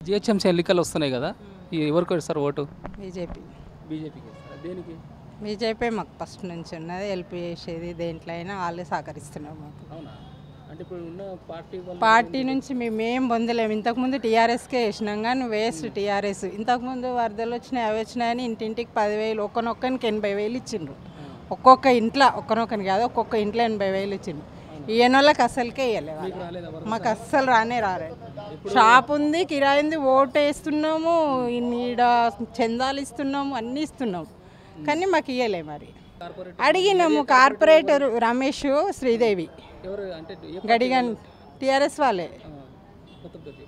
GHMC ఎన్నికలు వస్తున్నాయి కదా ఈ ఎవరికి వేస్తారు ఓటు బీజేపీ బీజేపీకి వేస్తారా దేనికి బీజేపీ మాకు ఫస్ట్ నుంచి ఉన్నది హెల్ప్ చేసేది దేంట్లో అయినా వాళ్ళే సహకరిస్తున్నారు మాకు అవునా అంటే ఇప్పుడు ఉన్న పార్టీ వాళ్ళు పార్టీ నుంచి మేము ఏం పొందలేము ఇంతకుముందు టీఆర్ఎస్కే వేసినాం కానీ వేస్ట్ టీఆర్ఎస్ ఇంతకుముందు వరదలు వచ్చినాయి అవి వచ్చినాయని ఇంటింటికి పదివేలు ఒక్కనొక్కనికి ఎనభై వేలు ఇచ్చిండ్రు ఒక్కొక్క ఇంట్లో ఒక్కనొక్కని కాదు ఒక్కొక్క ఇంట్లో ఎనభై వేలు ఇచ్చిండ్రు ఈయన వాళ్ళకి అసలుకే ఇవ్వలేదు రాలేదా మాకు అస్సలు రానే రాలేదు షాప్ ఉంది కిరాయి ఉంది ఓటు వేస్తున్నాము ఈడ చందాలు ఇస్తున్నాము అన్నీ ఇస్తున్నాము కానీ మాకు ఇవ్వలే మరి కార్పొరేట్ అడిగినాము కార్పొరేటర్ రమేష్ శ్రీదేవి ఎవరు అంటే ఏ గడిగన్ టీఆర్ఎస్ వాళ్ళే ఆ, కొత్త కొద్ది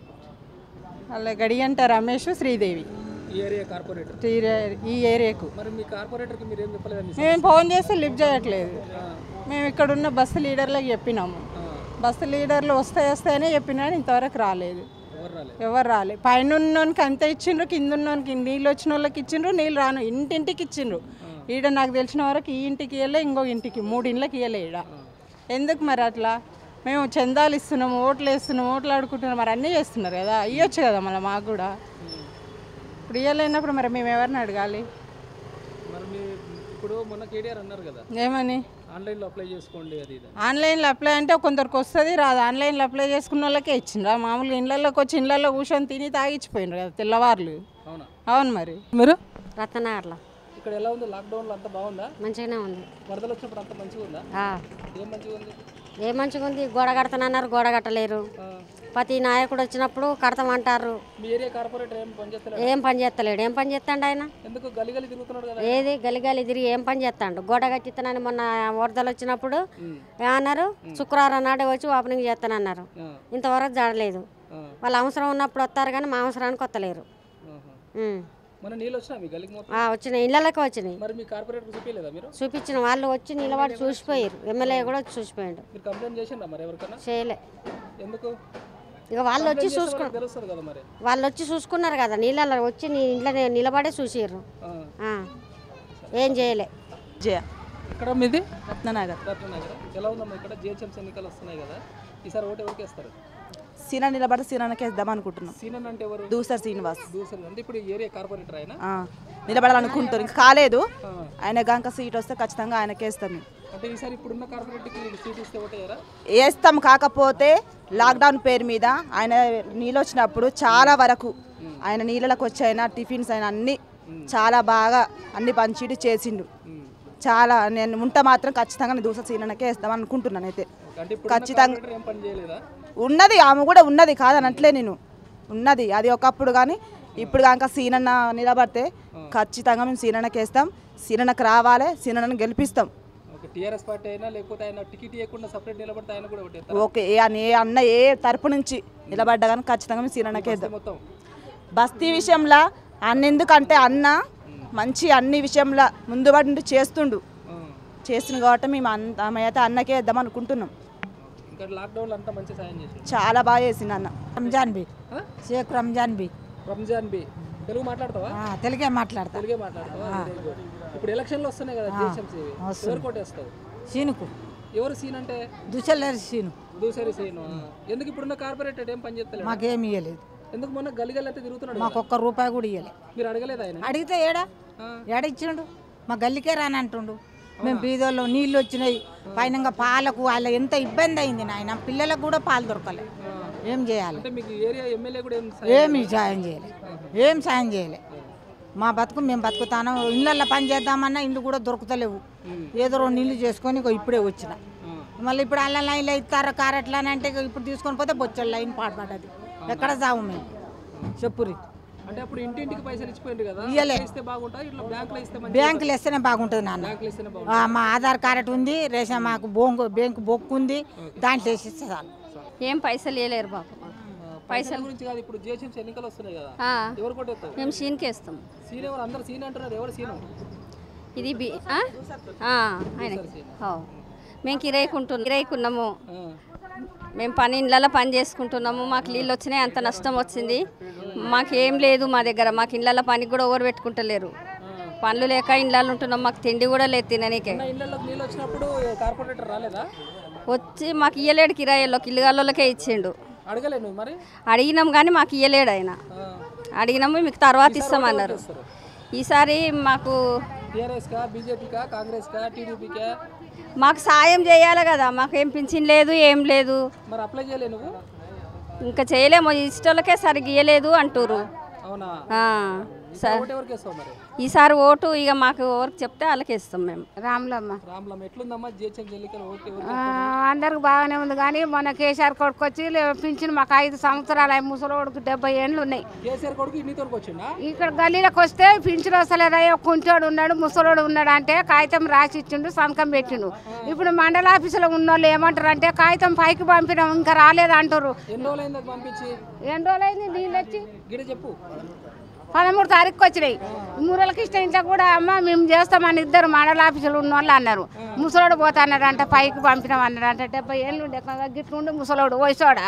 వాళ్ళ గడిగంట రమేష్ శ్రీదేవి ఈ ఏరియా కార్పొరేటర్ ఈ- ఈ ఏరియాకు మరి మీ కార్పొరేటర్కి మీరు ఏం చెప్పలేదండి మేము ఫోన్ చేస్తే లిఫ్ట్ చేయట్లేదు మేము ఇక్కడ ఉన్న బస్సు లీడర్లకు చెప్పినాము బస్సు లీడర్లు వస్తాయి వస్తాయనే చెప్పినా ఇంతవరకు రాలేదు ఎవరు రాలేదు ఎవరు రాలే పైన ఉన్నోనికి అంత ఇచ్చిండ్రు కింద ఉన్నోనికి నీళ్ళు వచ్చిన వాళ్ళకి ఇచ్చిండ్రు నీళ్ళు రాను ఇంటింటికి ఇచ్చిండ్రు ఈడ నాకు తెలిసిన వరకు ఈ ఇంటికి ఇవ్వలే ఇంకో ఇంటికి మూడు ఇండ్లకి ఇవ్వలే ఈడ ఎందుకు మరి అట్లా మేము చందాలు ఇస్తున్నాము ఓట్లు వేస్తున్నాం ఓట్లు ఆడుకుంటున్నాం మరి అన్నీ చేస్తున్నారు కదా ఇవ్వచ్చు కదా మళ్ళీ మాకు కూడా ఇప్పుడు ఇవ్వలేనప్పుడు మరి మేము ఎవరిని అడగాలి మరి మీ ఇప్పుడు మొన్న కేటీఆర్ అన్నారు కదా ఏమని ఆన్లైన్లో అప్లై చేసుకోండి అది ఇది ఆన్లైన్లో అప్లై అంటే కొందరికి వస్తుంది రాదు ఆన్లైన్లో అప్లై చేసుకున్న వాళ్ళకే ఇచ్చిండ్రా మామూలుగా ఇళ్ళలోకి వచ్చి ఇళ్ళల్లో కూర్చొని తిని తాగిచ్చిపోయినారు కదా తెల్లవార్లు అవునా అవును మరి మీరు రత్నగర్లో ఇక్కడ ఎలా ఉంది లాక్డౌన్లో అంతా బాగుందా మంచిగానే ఉంది వరదలు వచ్చినప్పుడు అంత మంచిగా ఉందా ఆ. ఏం మంచిగా ఉంది ఏ మంచిగా ఉంది గోడ కడతానన్నారు గోడ కట్టలేరు ప్రతి నాయకుడు వచ్చినప్పుడు కడతామంటారు మీ ఏరియా కార్పొరేటర్ ఏం పనిచేస్తారు ఏం పని చేస్తలేడు ఏం పని చేస్తాడు ఆయన ఎందుకు గలి గలి తిరుగుతున్నాడు కదా ఏది గలి గలి తిరిగి ఏం పని చేస్తాడు గోడ కట్టిస్తానని మొన్న వరదలు వచ్చినప్పుడు ఏమన్నారు శుక్రవారం నాడే వచ్చి ఓపెనింగ్ చేస్తానన్నారు ఆ, ఇంతవరకు జరగలేదు ఆ, వాళ్ళు అవసరం ఉన్నప్పుడు వస్తారు కానీ మా అవసరానికి వస్తలేరు ఆహా. ఉమ్. మొన్న నీళ్ళు వచ్చినా మీ గలికి మొత్తం ఆ, వచ్చినాయి ఇళ్ళకి వచ్చినాయి మరి మీ కార్పొరేటర్ చూపించలేదా మీరు చూపించిన వాళ్ళు వచ్చి నిలబడి చూసిపోయారు ఎమ్మెల్యే కూడా వచ్చి చూసిపోయాడు మీరు కంప్లైంట్ చేసిండా మరి ఎవరికైనా చేయలే ఎందుకు ఇక వాళ్ళు వచ్చి చేస్తే చూసుకు వాళ్ళకి తెలుస్తుంది కదా మరి వాళ్ళు వచ్చి చూసుకున్నారు కదా నీళ్ళలో వచ్చి నీ ఇంట్లో నిలబడే చూసిర్రు ఆ. ఆ. ఏం చేయలే జయ ఇక్కడ మీది రత్ననగర్ రత్ననగర్ ఎలా ఉందమ్మా ఇక్కడ జిహెచ్ఎంసీ ఎన్నికలు వస్తున్నాయి కదా ఈసారి ఓటు ఎవరికి వేస్తారు సీనా నిలబడి సీనానికి వేద్దాం అనుకుంటున్నాం సీనన్ అంటే ఎవరు దూసర్ శ్రీనివాస్ దూసరి అంటే ఇప్పుడు ఈ ఏరియా కార్పొరేటర్ ఆయన ఆ, నిలబడాలనుకుంటారు ఇంకా కాలేదు ఆయన గంక సీట్ వస్తే ఖచ్చితంగా ఆయనకి వేస్తాం మేము. అంటే ఈసారి ఇప్పుడున్న కార్పొరేటర్కి సీట్ ఇస్తే ఓటేయరా వేస్తాం కాకపోతే లాక్డౌన్ పేరు మీద ఆయన నీళ్ళు వచ్చినప్పుడు చాలా వరకు ఆయన నీళ్ళకి వచ్చి అయినా టిఫిన్స్ అయినా అన్ని చాలా బాగా అన్ని పంచిడి చేసిండు చాలా నేను ఉంటే మాత్రం ఖచ్చితంగా నేను దూసర సీనకే వేస్తాం అనుకుంటున్నాను అయితే అంటే ఇప్పుడు ఖచ్చితంగా కార్పొరేటర్ ఏం పని చేయలేదా ఉన్నది ఆమె కూడా ఉన్నది కాదనట్లే నేను ఉన్నది అది ఒకప్పుడు కానీ ఇప్పుడు కనుక సీనన్న నిలబడితే ఖచ్చితంగా మేము సీనన్నకి వేస్తాం సీనన్నకు రావాలి సీనన్నను గెలిపిస్తాం ఓకే టీఆర్ఎస్ పార్టీ అయినా లేకపోతే ఆయన టికెట్ ఇవ్వకుండా సపరేట్ నిలబడితే ఆయన కూడా ఓటేస్తారు ఓకే ఏ అన్న ఏ అన్న ఏ తరపు నుంచి నిలబడ్డా కానీ ఖచ్చితంగా మేము సీనన్నకి వేద్దాం మొత్తం బస్తీ విషయంలో అన్న ఎందుకంటే అన్న మంచి అన్ని విషయంలో ముందుబడి నుండి చేస్తుండు ఆ. చేస్తుంది కాబట్టి మేము అంత అయితే అన్నకే వేద్దాం అనుకుంటున్నాం ఇంకా లాక్డౌన్లో అంతా మంచి సాయం చేసి చాలా బాగా చేసింది అన్న రంజాన్ బి షేక్ రంజాన్ బి రంజాన్ బి తెలుగు మాట్లాడతావా ఆ, తెలుగే మాట్లాడతా తెలుగే మాట్లాడతావా Very good. ఇప్పుడు ఎలక్షన్లు వస్తున్నాయి కదా జిహెచ్ఎంసీ ఎవరు కొట్టేస్తావు సీనుకు ఎవరు సీన్ అంటే దుచ్చలేరు సీను దూసరి సీన్ ఎందుకు ఇప్పుడున్న కార్పొరేటర్ ఏం పని చేస్తలేడు మాకేమి ఇవ్వలేదు ఎందుకు మొన్న గలి గలి అయితే తిరుగుతున్నాడు మాకు కదా? ఒక్క రూపాయి కూడా ఇవ్వలేదు మీరు అడగలేదు ఆయన అడిగితే ఏడా ఏడ ఇచ్చిండు మా గల్లికే రాని అంటుండు మేము బీదోళ్ళు నీళ్ళు వచ్చినాయి పైన పాలకు వాళ్ళ ఎంత ఇబ్బంది అయింది నాయన పిల్లలకు కూడా పాలు దొరకలే ఏం చేయాలి అంటే మీకు ఏరియా ఎమ్మెల్యే కూడా ఏం ఏమి సాయం చేయలే ఏం సాయం చేయలే మా బతుకు మేము బతుకుతాను ఇళ్ళల్లో పని చేద్దామన్నా ఇల్లు కూడా దొరుకుతలేవు ఏదో రెండు నీళ్ళు చేసుకొని ఇగో ఇప్పుడే వచ్చిన మళ్ళీ ఇప్పుడు అల్ల లైన్లో ఇస్తారా కారు ఎట్లా అని అంటే ఇగో ఇప్పుడు తీసుకొని పోతే బొచ్చడు లైన్ పాడబడ్డది ఎక్కడ చావు మేము చెప్పురి అంటే అప్పుడు ఇంటింటికి పైసలు ఇచ్చిపోయింది కదా ఇయ్యలే. అట్లా ఇస్తే బాగుంటుంది ఇట్లా బ్యాంకులో ఇస్తే మంచి బ్యాంకులు వేస్తేనే బాగుంటుంది నాన్న బ్యాంకులో ఇస్తేనే బాగుంటుంది ఆ, మా ఆధార్ కార్డు ఉంది రేషన్ మాకు బొంగు బ్యాంకు బొక్కు ఉంది దాంట్లో వేసి ఇస్తే చాలు ఏం పైసలు ఇవ్వలేరు బాబు పైసల గురించి కాదు ఇప్పుడు జిహెచ్ఎంసీ ఎన్నికలు వస్తున్నాయి కదా ఆ, ఎవరు కొట్టేస్తావు మేము సీన్కి వేస్తాం సీన్ ఎవరు అందరు సీన్ అంటున్నారు ఎవరు సీన్ ఇది బి ఆ? ఆ, ఆయనకి ఓ. మేము కిరాయికుంటున్నాం కిరాయికున్నాము మేము పని ఇళ్ళలో పని చేసుకుంటున్నాము మాకు నీళ్ళు వచ్చినాయి అంత నష్టం వచ్చింది మాకేం లేదు మా దగ్గర మాకు ఇళ్ళలో పనికి కూడా ఎవరు పెట్టుకుంటలేరు పనులు లేక ఇళ్ళలో ఉంటున్నాం మాకు తిండి కూడా లేదు తిననీకే నా ఇళ్ళలోకి నీళ్ళు వచ్చినప్పుడు కార్పొరేటర్ రాలేదా వచ్చి మాకు ఇయ్యలేడు కిరాయిల్లోకి ఇల్లుగాళ్ళకే ఇచ్చిండు అడగలే నువ్వు మరి అడిగినాం కానీ మాకు ఇయ్యలేడు ఆయన ఆ. అడిగినాము మీకు తర్వాత ఇస్తామన్నారు ఈసారి మాకు టీఆర్ఎస్కా బీజేపీకా కాంగ్రెస్కా టీడీపీకా మాకు సాయం చేయాలి కదా మాకు ఏం పింఛన్ లేదు ఏం లేదు మరి అప్లై చేయలే నువ్వు ఇంకా చేయలేము ఇష్టలకే సరిగ్గా ఇయ్యలేదు అంటారు అవునా ఆ, స- ఓటు ఎవరికి వేస్తావు మరి ఈసారి ఓటు ఇక మాకు ఎవరికి చెప్తే వాళ్ళకి ఇస్తాం మేము రాములమ్మ రామ్లమ్మ ఎట్లుందమ్మా జిహెచ్ఎం ఎన్నికలు ఓటు ఎవరికి ఆ, అందరికి బాగానే ఉంది కానీ మొన్న కేసీఆర్ కొడుకు వచ్చి లే- పింఛన్ మాకు ఐదు సంవత్సరాలు అయి ముసలోడికి డెబ్బై ఏండ్లు ఉన్నాయి కేసీఆర్ కొడుకు ఇన్ని తోడుకు వచ్చిండా ఇక్కడ గల్లీలోకి వస్తే పింఛన్ వస్తలేదయ్యా కుంటోడు ఉన్నాడు ముసలోడు ఉన్నాడు అంటే కాగితం రాసి ఇచ్చిండు సంతకం పెట్టిండు ఇప్పుడు మండల ఆఫీసులో ఉన్న వాళ్ళు ఏమంటారు అంటే కాగితం పైకి పంపినాం ఇంకా రాలేదు అంటారు ఎన్ని రోజులైంది అది పంపించి ఎన్ని రోజులైంది నీళ్ళు వచ్చి గిడ చెప్పు పదమూడు తారీఖుకి వచ్చినాయి మూరలకి ఇష్టం ఇంట్లో కూడా అమ్మ మేము చేస్తామని ఇద్దరు మండల ఆఫీసులు ఉన్న వాళ్ళు అన్నారు ముసలోడు పోతా అన్నాడంట పైకి పంపినాం అన్నాడంట డెబ్బై ఏళ్ళు ఉండే గిట్లుండి ముసలోడు వయసోడా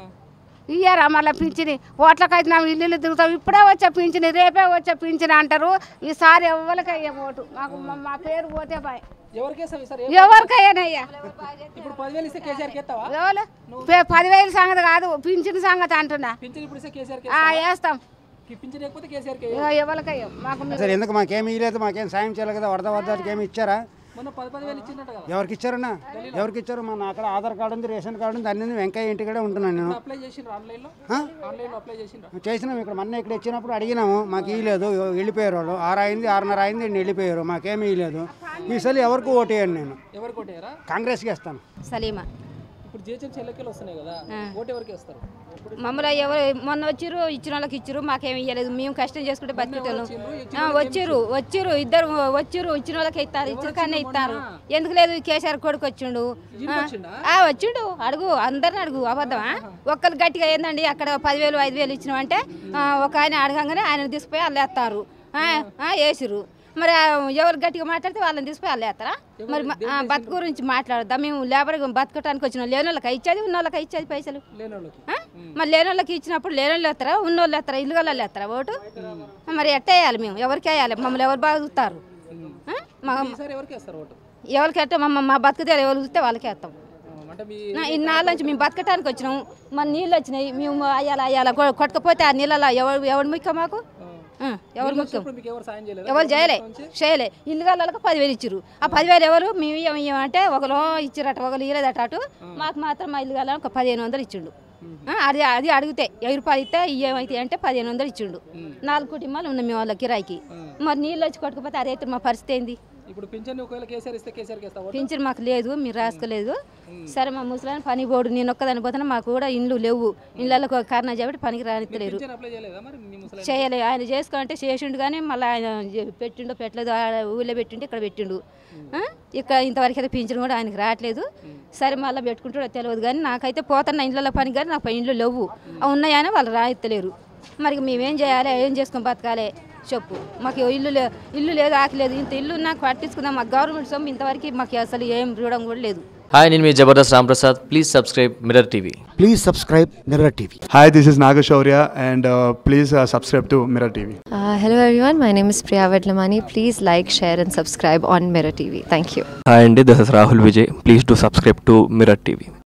ఇయ్యారా మళ్ళీ పింఛని ఓట్లకైతే నా ఇల్లు దిగుతాం ఇప్పుడే వచ్చే పింఛని రేపే వచ్చే పింఛని అంటారు ఈసారి ఎవరికి అయ్యే ఓటు మాకు మా- మా పేరు పోతే బాయ్ ఎవరికి వేస్తావు ఈసారి ఎవరికయ్యానయ్యా ఇప్పుడు పదివేలు ఇస్తే కేసీఆర్కి ఎత్తావా ఎవరు పే- పదివేలు సంగతి కాదు పింఛన్ సంగతి అంటున్నా పింఛన్ ఇప్పుడు ఇస్తే కేసీఆర్కి ఆ, వేస్తాం పింఛన్ లేకపోతే కేసీఆర్కి ఇక ఎవరికయ్యో మాకు సార్ ఎందుకు మాకేమి ఇవ్వలేదు మాకేం సాయం చేయలేదు కదా వరద వరదకి ఏమి ఇచ్చారా మొన్న పది పదివేలు ఇచ్చిందట కదా ఎవరికి ఇచ్చారన్నా ఎవరికి ఇచ్చారు మన అక్కడ ఆధార్ కార్డు ఉంది రేషన్ కార్డు ఉంది అన్ని వెంకయ్య ఇంటికడే ఉంటున్నాను నేను అప్లై చేసిండ్రు ఆన్లైన్లో ఆ? ఆన్లైన్లో అప్లై చేసిండ్రు చేసినాం ఇక్కడ మొన్న ఇక్కడ ఇచ్చినప్పుడు అడిగినాము మాకు ఇవ్వలేదు వెళ్ళిపోయారు వాళ్ళు ఆరు అయింది ఆరున్నర అయింది వీళ్ళు వెళ్ళిపోయారు మాకేమీ ఇవ్వలేదు ఈసారి ఎవరికి ఓటు వేయను నేను ఎవరు కొట్టారా కాంగ్రెస్కి వేస్తాను సలీమా ఇప్పుడు జిహెచ్ఎం ఎన్నికలు వస్తున్నాయి కదా ఓటు ఎవరికి వేస్తారు మమ్మల్ని ఎవరు మొన్న వచ్చిర్రు ఇచ్చిన వాళ్ళకి ఇచ్చిర్రు మాకేమి ఇవ్వలేదు మేము కష్టం చేసుకుంటే బతికితాను వచ్చిర్రు వచ్చిర్రు ఇద్దరు వచ్చిర్రు ఇచ్చిన వాళ్ళకి ఇస్తారు ఇచ్చిన కానీ ఇస్తారు ఎందుకు లేదు ఈ కేసీఆర్ కొడుకు వచ్చిండు ఆ, ఆ, వచ్చిండు అడుగు అందరిని అడుగు అబద్ధమా ఒక్కరు గట్టిగా ఏందండి అక్కడ పదివేలు ఐదు వేలు ఇచ్చినామంటే ఆ, ఒక ఆయన అడగంగానే ఆయన తీసుకుపోయి వాళ్ళు వేస్తారు వేసిర్రు మరి ఆ, ఎవరు గట్టిగా మాట్లాడితే వాళ్ళని తీసుకుపోయి వాళ్ళు వేస్తారా మరి మ- ఆ, బతుకు గురించి మాట్లాడద్దాం మేము లేబర్ బతకటానికి వచ్చిన లేని వాళ్ళకి ఇచ్చేది ఉన్న వాళ్ళకి ఇచ్చేది పైసలు లేని వాళ్ళకి ఆ? మరి లేని వాళ్ళకి ఇచ్చినప్పుడు లేని వాళ్ళు వేస్తారా ఉన్న వాళ్ళు వేస్తారా ఇల్లు వాళ్ళు వేస్తారా ఓటు మరి ఎట్ట వేయాలి మేము ఎవరికి వేయాలి మమ్మల్ని ఎవరు బాగా చూస్తారు ఆ? మా ఈసారి ఎవరికి వేస్తారు ఓటు ఎవరికి ఎట్ట మమ్మ మా బతుకుతే ఎవరు చూస్తే వాళ్ళకి వేస్తాం ఆ, అంటే మీ నా- ఇన్నాళ్ళ నుంచి మేము బతకటానికి వచ్చినాం మన నీళ్ళు వచ్చినాయి మేము అయ్యాల అయ్యాల కొట్టకపోతే ఆ నీళ్ళలో ఎవరు ఎవరు ముఖ్యం మాకు ఆ, ఎవరు ముఖ్యం ఇప్పుడు మీకు ఎవరు సాయం చేయలేదు ఎవరు చేయలే చేయలే ఇల్లు వాళ్ళకి పదివేలు ఇచ్చిర్రు ఆ పదివేలు ఎవరు మేము ఇయ్యం ఇయ్యం అంటే ఒకరు ఇచ్చిరట ఒకరు ఇయ్యలేదట అటు మాకు మాత్రం మా ఇల్లు వాళ్ళ ఒక పదిహేను వందలు ఇచ్చిండు ఆ, అది అది అడిగితే వెయ్యి రూపాయలు ఇస్తే ఇయ్యేమైతే అంటే పదిహేను వందలు ఇచ్చిండు నాలుగు కుటుంబాలు ఉన్నాయి మేము వాళ్ళ కిరాయికి మరి నీళ్ళు వచ్చి కొట్టుకపోతే అదైతే మా పరిస్థితి ఏంది ఇప్పుడు పింఛన్ ఒకవేళ కేసీఆర్ ఇస్తే కేసీఆర్కి వేస్తావు ఓటు పింఛన్ మాకు లేదు మీరు రాసుకోలేదు సరే మా ముసలాయన పని పోడు నేను ఒక్కదాని పోతున్నా మాకు కూడా ఇండ్లు లేవు ఇళ్ళకు కారణం చెప్పి పనికి రానిత్తలేరు పింఛన్ అప్లై చేయలేదా మరి మీ ముసలి చేయలే ఆయన చేసుకుంటే చేసిండు కానీ మళ్ళీ ఆయన చే- పెట్టిండో పెట్టలేదు ఆడ ఊళ్ళో పెట్టిండు ఇక్కడ పెట్టిండు ఆ? ఇక్కడ ఇంతవరకు అయితే పింఛన్ కూడా ఆయనకి రావట్లేదు సరే మళ్ళీ పెట్టుకుంటాడో తెలియదు కానీ నాకైతే పోతున్న ఇండ్ల పని కానీ నాకు ఇండ్లు లేవు అవి ఉన్నాయని వాళ్ళు రాయిత్తలేరు మరి మేమేం చేయాలి ఏం చేసుకొని బతకాలి చెప్పు మాకు ఇల్లు లే ఇల్లు లేదు ఆకి లేదు ఇంత ఇల్లు నాకు పట్టించుకుందాం మాకు గవర్నమెంట్ సొమ్ము ఇంతవరకు మాకు అసలు ఏం చూడడం కూడా లేదు హాయ్ నేను మీ Jabardasth Ramprasad please subscribe Mirror TV Please subscribe Mirror TV. Hi, this is Nagashaurya, and uh, please uh, subscribe to Mirror TV. Uh, hello everyone, my name is Priya Vedlamani. Please like, share, and subscribe on Mirror TV. Thank you. Hi అండి this is Rahul Vijay please to subscribe to Mirror TV